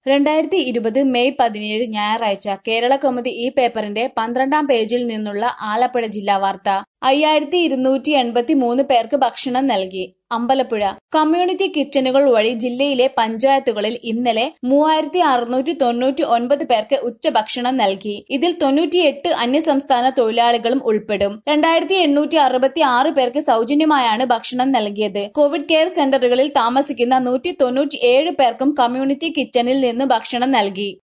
രണ്ടായിരത്തി ഇരുപത് മെയ് പതിനേഴ് ഞായറാഴ്ച കേരള കൗമുദി ഈ പേപ്പറിന്റെ പന്ത്രണ്ടാം പേജിൽ നിന്നുള്ള ആലപ്പുഴ ജില്ലാ വാർത്ത അയ്യായിരത്തി ഇരുന്നൂറ്റി എൺപത്തി മൂന്ന് പേർക്ക് ഭക്ഷണം നൽകി അമ്പലപ്പുഴ കമ്മ്യൂണിറ്റി കിച്ചണുകൾ വഴി ജില്ലയിലെ പഞ്ചായത്തുകളിൽ ഇന്നലെ മൂവായിരത്തി അറുന്നൂറ്റി തൊണ്ണൂറ്റി ഒൻപത് പേർക്ക് ഉച്ചഭക്ഷണം നൽകി ഇതിൽ തൊണ്ണൂറ്റിയെട്ട് അന്യസംസ്ഥാന തൊഴിലാളികളും ഉൾപ്പെടും രണ്ടായിരത്തി എണ്ണൂറ്റി അറുപത്തി ആറ് പേർക്ക് സൗജന്യമായാണ് ഭക്ഷണം നൽകിയത് കോവിഡ് കെയർ സെന്ററുകളിൽ താമസിക്കുന്ന നൂറ്റി തൊണ്ണൂറ്റി ഏഴ് പേർക്കും കമ്മ്യൂണിറ്റി കിച്ചണിൽ നിന്ന് ഭക്ഷണം നൽകി